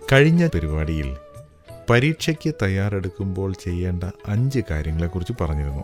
കഴിഞ്ഞ പരിപാടിയിൽ പരീക്ഷയ്ക്ക് തയ്യാറെടുക്കുമ്പോൾ ചെയ്യേണ്ട അഞ്ച് കാര്യങ്ങളെക്കുറിച്ച് പറഞ്ഞിരുന്നു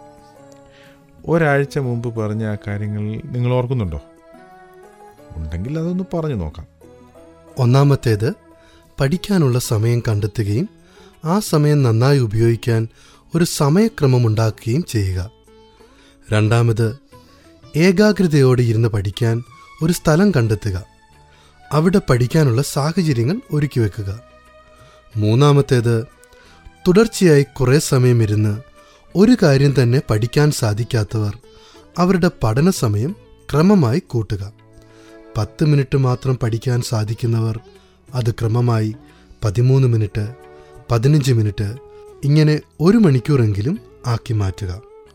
ഒരാഴ്ച മുമ്പ് പറഞ്ഞ ആ കാര്യങ്ങൾ നിങ്ങൾ ഓർക്കുന്നുണ്ടോ ഉണ്ടെങ്കിൽ അതൊന്ന് പറഞ്ഞു നോക്കാം ഒന്നാമത്തേത് പഠിക്കാനുള്ള സമയം കണ്ടെത്തുകയും ആ സമയം നന്നായി ഉപയോഗിക്കാൻ ഒരു സമയക്രമമുണ്ടാക്കുകയും ചെയ്യുക രണ്ടാമത് ഏകാഗ്രതയോടെ ഇരുന്ന് പഠിക്കാൻ ഒരു സ്ഥലം കണ്ടെത്തുക അവിടെ പഠിക്കാനുള്ള സാഹചര്യങ്ങൾ ഒരുക്കി വെക്കുക മൂന്നാമത്തേത് തുടർച്ചയായി കുറേ സമയം ഇരുന്ന് ഒരു കാര്യം തന്നെ പഠിക്കാൻ സാധിക്കാത്തവർ അവരുടെ പഠന സമയം ക്രമമായി കൂട്ടുക പത്ത് മിനിറ്റ് മാത്രം പഠിക്കാൻ സാധിക്കുന്നവർ അത് ക്രമമായി പതിമൂന്ന് മിനിറ്റ് പതിനഞ്ച് മിനിറ്റ് ഇങ്ങനെ ഒരു മണിക്കൂറെങ്കിലും ആക്കി മാറ്റുക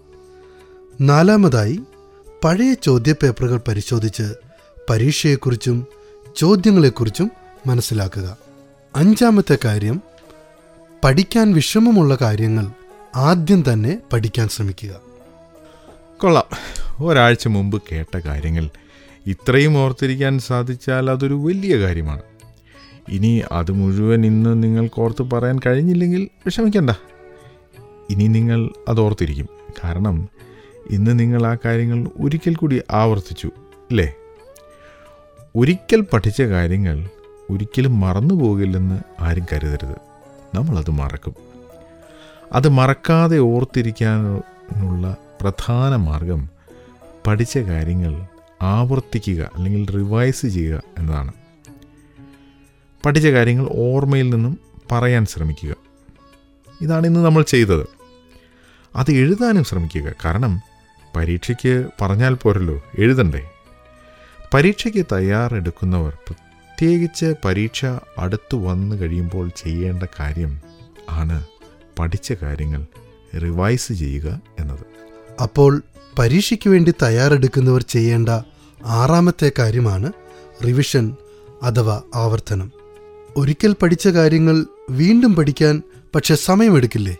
നാലാമതായി പഴയ ചോദ്യപേപ്പറുകൾ പരിശോധിച്ച് പരീക്ഷയെക്കുറിച്ചും ചോദ്യങ്ങളെക്കുറിച്ചും മനസ്സിലാക്കുക അഞ്ചാമത്തെ കാര്യം പഠിക്കാൻ വിഷമമുള്ള കാര്യങ്ങൾ ആദ്യം തന്നെ പഠിക്കാൻ ശ്രമിക്കുക കൊള്ളാം ഒരാഴ്ച മുമ്പ് കേട്ട കാര്യങ്ങൾ ഇത്രയും ഓർത്തിരിക്കാൻ സാധിച്ചാൽ അതൊരു വലിയ കാര്യമാണ് ഇനി അത് മുഴുവൻ ഇന്ന് നിങ്ങൾക്ക് ഓർത്ത് പറയാൻ കഴിഞ്ഞില്ലെങ്കിൽ വിഷമിക്കണ്ട ഇനി നിങ്ങൾ അത് ഓർത്തിരിക്കും കാരണം ഇന്ന് നിങ്ങൾ ആ കാര്യങ്ങൾ ഒരിക്കൽ കൂടി ആവർത്തിച്ചു അല്ലേ ഒരിക്കൽ പഠിച്ച കാര്യങ്ങൾ ഒരിക്കലും മറന്നു പോകില്ലെന്ന് ആരും കരുതരുത് നമ്മളത് മറക്കും അത് മറക്കാതെ ഓർത്തിരിക്കാനുള്ള പ്രധാന മാർഗം പഠിച്ച കാര്യങ്ങൾ ആവർത്തിക്കുക അല്ലെങ്കിൽ റിവൈസ് ചെയ്യുക എന്നതാണ് പഠിച്ച കാര്യങ്ങൾ ഓർമ്മയിൽ നിന്നും പറയാൻ ശ്രമിക്കുക ഇതാണ് ഇന്ന് നമ്മൾ ചെയ്തത് അത് എഴുതാനും ശ്രമിക്കുക കാരണം പരീക്ഷയ്ക്ക് പറഞ്ഞാൽ പോരല്ലോ എഴുതണ്ടേ പരീക്ഷയ്ക്ക് തയ്യാറെടുക്കുന്നവർ പ്രത്യേകിച്ച് പരീക്ഷ അടുത്തു വന്നു കഴിയുമ്പോൾ ചെയ്യേണ്ട കാര്യം ആണ് പഠിച്ച കാര്യങ്ങൾ റിവൈസ് ചെയ്യുക എന്നത് അപ്പോൾ പരീക്ഷയ്ക്ക് വേണ്ടി തയ്യാറെടുക്കുന്നവർ ചെയ്യേണ്ട ആറാമത്തെ കാര്യമാണ് റിവിഷൻ അഥവാ ആവർത്തനം ഒരിക്കൽ പഠിച്ച കാര്യങ്ങൾ വീണ്ടും പഠിക്കാൻ പക്ഷെ സമയമെടുക്കില്ലേ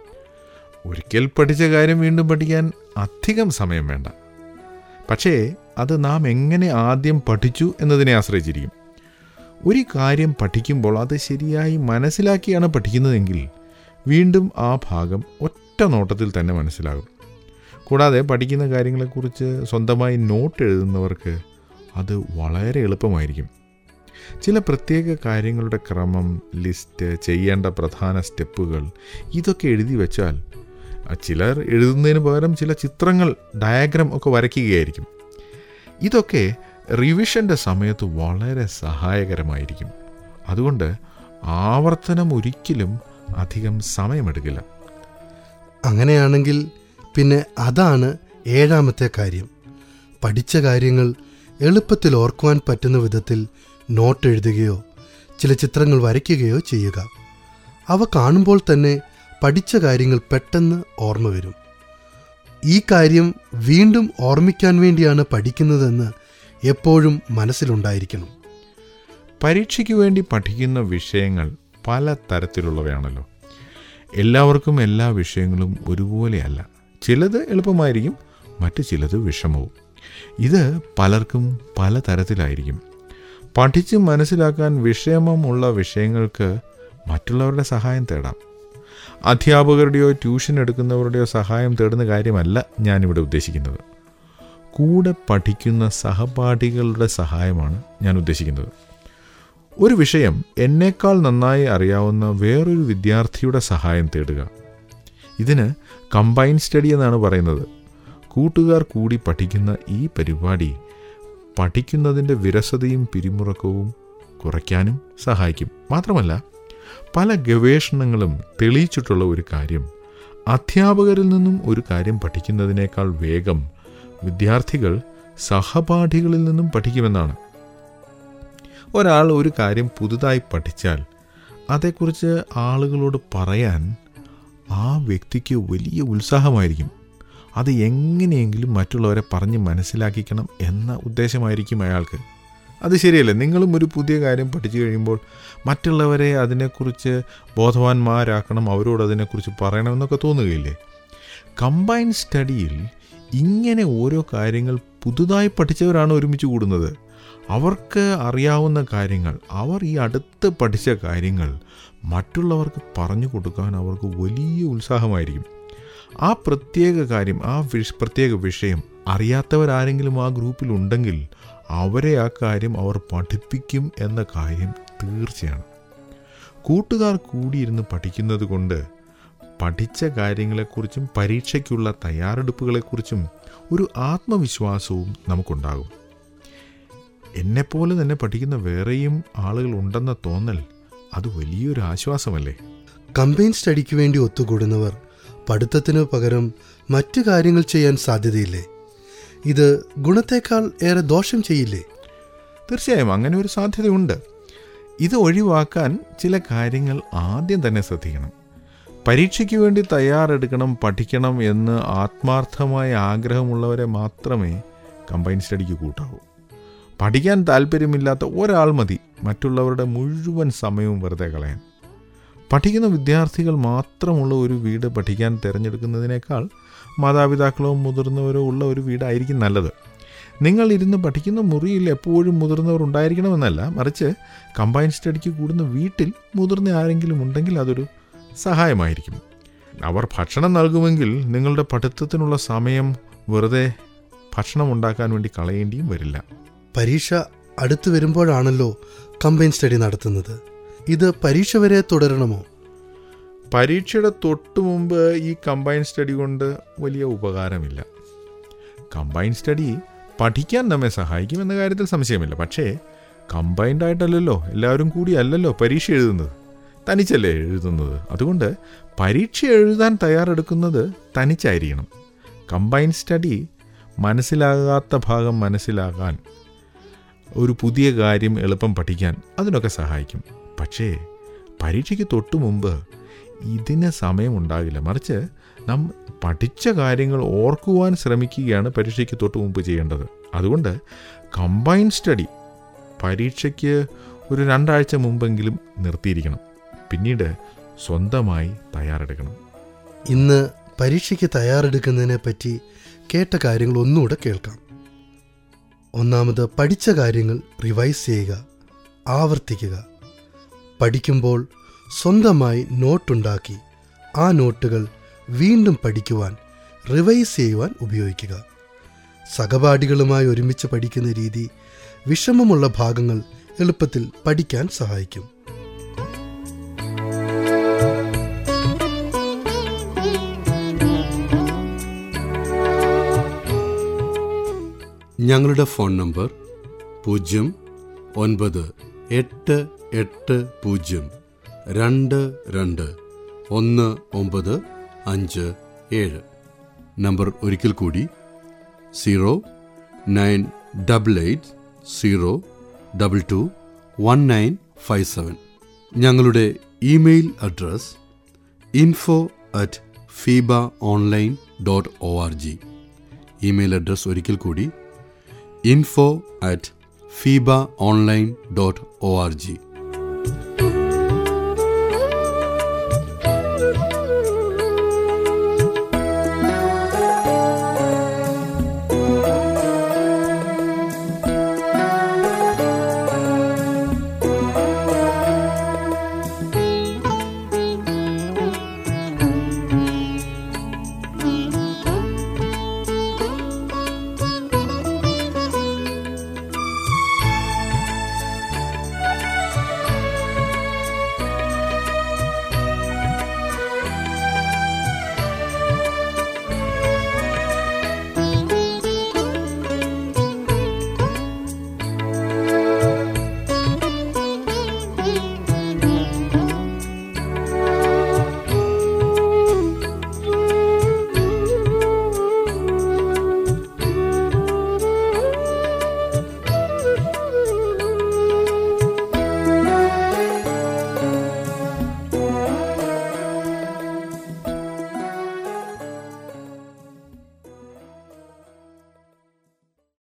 ഒരിക്കൽ പഠിച്ച കാര്യം വീണ്ടും പഠിക്കാൻ അധികം സമയം വേണ്ട പക്ഷേ അത് നാം എങ്ങനെ ആദ്യം പഠിച്ചു എന്നതിനെ ആശ്രയിച്ചിരിക്കും ഒരു കാര്യം പഠിക്കുമ്പോൾ അത് ശരിയായി മനസ്സിലാക്കിയാണ് പഠിക്കുന്നതെങ്കിൽ വീണ്ടും ആ ഭാഗം ഒറ്റ നോട്ടത്തിൽ തന്നെ മനസ്സിലാകും കൂടാതെ പഠിക്കുന്ന കാര്യങ്ങളെക്കുറിച്ച് സ്വന്തമായി നോട്ട് എഴുതുന്നവർക്ക് അത് വളരെ എളുപ്പമായിരിക്കും ചില പ്രത്യേക കാര്യങ്ങളുടെ ക്രമം ലിസ്റ്റ് ചെയ്യേണ്ട പ്രധാന സ്റ്റെപ്പുകൾ ഇതൊക്കെ എഴുതി വെച്ചാൽ ആ ചിലർ എഴുതുന്നതിന് പകരം ചില ചിത്രങ്ങൾ ഡയഗ്രാം ഒക്കെ വരയ്ക്കുകയായിരിക്കും ഇതൊക്കെ റിവിഷൻ്റെ സമയത്ത് വളരെ സഹായകരമായിരിക്കും അതുകൊണ്ട് ആവർത്തനം ഒരിക്കലും അധികം സമയമെടുക്കില്ല അങ്ങനെയാണെങ്കിൽ പിന്നെ അതാണ് ഏഴാമത്തെ കാര്യം പഠിച്ച കാര്യങ്ങൾ എളുപ്പത്തിൽ ഓർക്കുവാൻ പറ്റുന്ന വിധത്തിൽ നോട്ട് എഴുതുകയോ ചില ചിത്രങ്ങൾ വരയ്ക്കുകയോ ചെയ്യുക അവ കാണുമ്പോൾ തന്നെ പഠിച്ച കാര്യങ്ങൾ പെട്ടെന്ന് ഓർമ്മ വരും ഈ കാര്യം വീണ്ടും ഓർമ്മിക്കാൻ വേണ്ടിയാണ് പഠിക്കുന്നതെന്ന് എപ്പോഴും മനസ്സിലുണ്ടായിരിക്കണം പരീക്ഷയ്ക്ക് വേണ്ടി പഠിക്കുന്ന വിഷയങ്ങൾ പല തരത്തിലുള്ളവയാണല്ലോ എല്ലാവർക്കും എല്ലാ വിഷയങ്ങളും ഒരുപോലെയല്ല ചിലത് എളുപ്പമായിരിക്കും മറ്റു ചിലത് വിഷമവും ഇത് പലർക്കും പല തരത്തിലായിരിക്കും പഠിച്ച് മനസ്സിലാക്കാൻ വിഷമമുള്ള വിഷയങ്ങൾക്ക് മറ്റുള്ളവരുടെ സഹായം തേടാം അധ്യാപകരുടെയോ ട്യൂഷൻ എടുക്കുന്നവരുടെയോ സഹായം തേടുന്ന കാര്യമല്ല ഞാനിവിടെ ഉദ്ദേശിക്കുന്നത് കൂടെ പഠിക്കുന്ന സഹപാഠികളുടെ സഹായമാണ് ഞാൻ ഉദ്ദേശിക്കുന്നത് ഒരു വിഷയം എന്നേക്കാൾ നന്നായി അറിയാവുന്ന വേറൊരു വിദ്യാർത്ഥിയുടെ സഹായം തേടുക ഇതിന് കമ്പൈൻ സ്റ്റഡി എന്നാണ് പറയുന്നത് കൂട്ടുകാർ കൂടി പഠിക്കുന്ന ഈ പരിപാടി പഠിക്കുന്നതിൻ്റെ വിരസതയും പിരിമുറക്കവും കുറയ്ക്കാനും സഹായിക്കും മാത്രമല്ല പല ഗവേഷണങ്ങളും തെളിയിച്ചിട്ടുള്ള ഒരു കാര്യം അധ്യാപകരിൽ നിന്നും ഒരു കാര്യം പഠിക്കുന്നതിനേക്കാൾ വേഗം വിദ്യാർത്ഥികൾ സഹപാഠികളിൽ നിന്നും പഠിക്കുമെന്നാണ് ഒരാൾ ഒരു കാര്യം പുതുതായി പഠിച്ചാൽ അതേക്കുറിച്ച് ആളുകളോട് പറയാൻ ആ വ്യക്തിക്ക് വലിയ ഉത്സാഹമായിരിക്കും അത് എങ്ങനെയെങ്കിലും മറ്റുള്ളവരെ പറഞ്ഞ് മനസ്സിലാക്കിക്കണം എന്ന ഉദ്ദേശമായിരിക്കും അയാൾക്ക് അത് ശരിയല്ലേ നിങ്ങളും ഒരു പുതിയ കാര്യം പഠിച്ചു കഴിയുമ്പോൾ മറ്റുള്ളവരെ അതിനെക്കുറിച്ച് ബോധവാന്മാരാക്കണം അവരോട് അതിനെക്കുറിച്ച് പറയണമെന്നൊക്കെ തോന്നുകയില്ലേ കമ്പൈൻ സ്റ്റഡിയിൽ ഇങ്ങനെ ഓരോ കാര്യങ്ങൾ പുതുതായി പഠിച്ചവരാണ് ഒരുമിച്ച് കൂടുന്നത് അവർക്ക് അറിയാവുന്ന കാര്യങ്ങൾ അവർ ഈ അടുത്ത് പഠിച്ച കാര്യങ്ങൾ മറ്റുള്ളവർക്ക് പറഞ്ഞു കൊടുക്കാൻ അവർക്ക് വലിയ ഉത്സാഹമായിരിക്കും ആ പ്രത്യേക കാര്യം ആ വിഷ പ്രത്യേക വിഷയം അറിയാത്തവരാരെങ്കിലും ആ ഗ്രൂപ്പിൽ ഉണ്ടെങ്കിൽ അവരെ ആ കാര്യം അവർ പഠിപ്പിക്കും എന്ന കാര്യം തീർച്ചയാണ് കൂട്ടുകാർ കൂടിയിരുന്ന് പഠിക്കുന്നത് കൊണ്ട് പഠിച്ച കാര്യങ്ങളെക്കുറിച്ചും പരീക്ഷയ്ക്കുള്ള തയ്യാറെടുപ്പുകളെക്കുറിച്ചും ഒരു ആത്മവിശ്വാസവും നമുക്കുണ്ടാകും എന്നെപ്പോലെ തന്നെ പഠിക്കുന്ന വേറെയും ആളുകൾ ഉണ്ടെന്ന തോന്നൽ അത് വലിയൊരു ആശ്വാസമല്ലേ കമ്പൈൻ സ്റ്റഡിക്ക് വേണ്ടി ഒത്തുകൂടുന്നവർ പഠിത്തത്തിനു പകരം മറ്റു കാര്യങ്ങൾ ചെയ്യാൻ സാധ്യതയില്ലേ ഇത് ഗുണത്തേക്കാൾ ഏറെ ദോഷം ചെയ്യില്ലേ തീർച്ചയായും അങ്ങനെ ഒരു സാധ്യതയുണ്ട് ഇത് ഒഴിവാക്കാൻ ചില കാര്യങ്ങൾ ആദ്യം തന്നെ ശ്രദ്ധിക്കണം പരീക്ഷയ്ക്ക് വേണ്ടി തയ്യാറെടുക്കണം പഠിക്കണം എന്ന് ആത്മാർത്ഥമായ ആഗ്രഹമുള്ളവരെ മാത്രമേ കമ്പൈൻ സ്റ്റഡിക്ക് കൂട്ടാവൂ പഠിക്കാൻ താല്പര്യമില്ലാത്ത ഒരാൾ മതി മറ്റുള്ളവരുടെ മുഴുവൻ സമയവും വെറുതെ കളയാൻ പഠിക്കുന്ന വിദ്യാർത്ഥികൾ മാത്രമുള്ള ഒരു വീട് പഠിക്കാൻ തിരഞ്ഞെടുക്കുന്നതിനേക്കാൾ മാതാപിതാക്കളോ മുതിർന്നവരോ ഉള്ള ഒരു വീടായിരിക്കും നല്ലത് നിങ്ങൾ ഇരുന്ന് പഠിക്കുന്ന മുറിയിൽ എപ്പോഴും മുതിർന്നവർ ഉണ്ടായിരിക്കണമെന്നല്ല മറിച്ച് കമ്പൈൻ സ്റ്റഡിക്ക് കൂടുന്ന വീട്ടിൽ മുതിർന്ന ആരെങ്കിലും ഉണ്ടെങ്കിൽ അതൊരു സഹായമായിരിക്കും അവർ ഭക്ഷണം നൽകുമെങ്കിൽ നിങ്ങളുടെ പഠിത്തത്തിനുള്ള സമയം വെറുതെ ഭക്ഷണം ഉണ്ടാക്കാൻ വേണ്ടി കളയേണ്ടിയും വരില്ല പരീക്ഷ അടുത്തു വരുമ്പോഴാണല്ലോ കമ്പൈൻ സ്റ്റഡി നടത്തുന്നത് ഇത് പരീക്ഷ വരെ തുടരണമോ പരീക്ഷയുടെ തൊട്ടു മുമ്പ് ഈ കമ്പൈൻ സ്റ്റഡി കൊണ്ട് വലിയ ഉപകാരമില്ല കമ്പൈൻ സ്റ്റഡി പഠിക്കാൻ നമ്മെ സഹായിക്കും എന്ന കാര്യത്തിൽ സംശയമില്ല പക്ഷേ കമ്പൈൻഡ് ആയിട്ടല്ലല്ലോ എല്ലാവരും കൂടി അല്ലല്ലോ പരീക്ഷ എഴുതുന്നത് തനിച്ചല്ലേ എഴുതുന്നത് അതുകൊണ്ട് പരീക്ഷ എഴുതാൻ തയ്യാറെടുക്കുന്നത് തനിച്ചായിരിക്കണം കമ്പൈൻ സ്റ്റഡി മനസ്സിലാകാത്ത ഭാഗം മനസ്സിലാകാൻ ഒരു പുതിയ കാര്യം എളുപ്പം പഠിക്കാൻ അതിനൊക്കെ സഹായിക്കും പക്ഷേ പരീക്ഷയ്ക്ക് തൊട്ടു മുമ്പ് ഇതിന് സമയമുണ്ടാകില്ല മറിച്ച് നാം പഠിച്ച കാര്യങ്ങൾ ഓർക്കുവാൻ ശ്രമിക്കുകയാണ് പരീക്ഷയ്ക്ക് തൊട്ട് മുമ്പ് ചെയ്യേണ്ടത് അതുകൊണ്ട് കമ്പൈൻ സ്റ്റഡി പരീക്ഷയ്ക്ക് ഒരു രണ്ടാഴ്ച മുമ്പെങ്കിലും നിർത്തിയിരിക്കണം പിന്നീട് സ്വന്തമായി തയ്യാറെടുക്കണം ഇന്ന് പരീക്ഷയ്ക്ക് തയ്യാറെടുക്കുന്നതിനെ പറ്റി കേട്ട കാര്യങ്ങൾ ഒന്നുകൂടെ കേൾക്കാം ഒന്നാമത് പഠിച്ച കാര്യങ്ങൾ റിവൈസ് ചെയ്യുക ആവർത്തിക്കുക പഠിക്കുമ്പോൾ സ്വന്തമായി നോട്ടുണ്ടാക്കി ആ നോട്ടുകൾ വീണ്ടും പഠിക്കുവാൻ റിവൈസ് ചെയ്യുവാൻ ഉപയോഗിക്കുക സഹപാഠികളുമായി ഒരുമിച്ച് പഠിക്കുന്ന രീതി വിഷമമുള്ള ഭാഗങ്ങൾ എളുപ്പത്തിൽ പഠിക്കാൻ സഹായിക്കും ഞങ്ങളുടെ ഫോൺ നമ്പർ പൂജ്യം ഒൻപത് എട്ട് എട്ട് പൂജ്യം രണ്ട് രണ്ട് ഒന്ന് ഒമ്പത് അഞ്ച് ഏഴ് നമ്പർ ഒരിക്കൽ കൂടി zero nine double eight zero double two one nine five seven ഞങ്ങളുടെ email address info at FEBA online dot O R G email address ഒരിക്കൽ കൂടി info at FEBA online dot O R G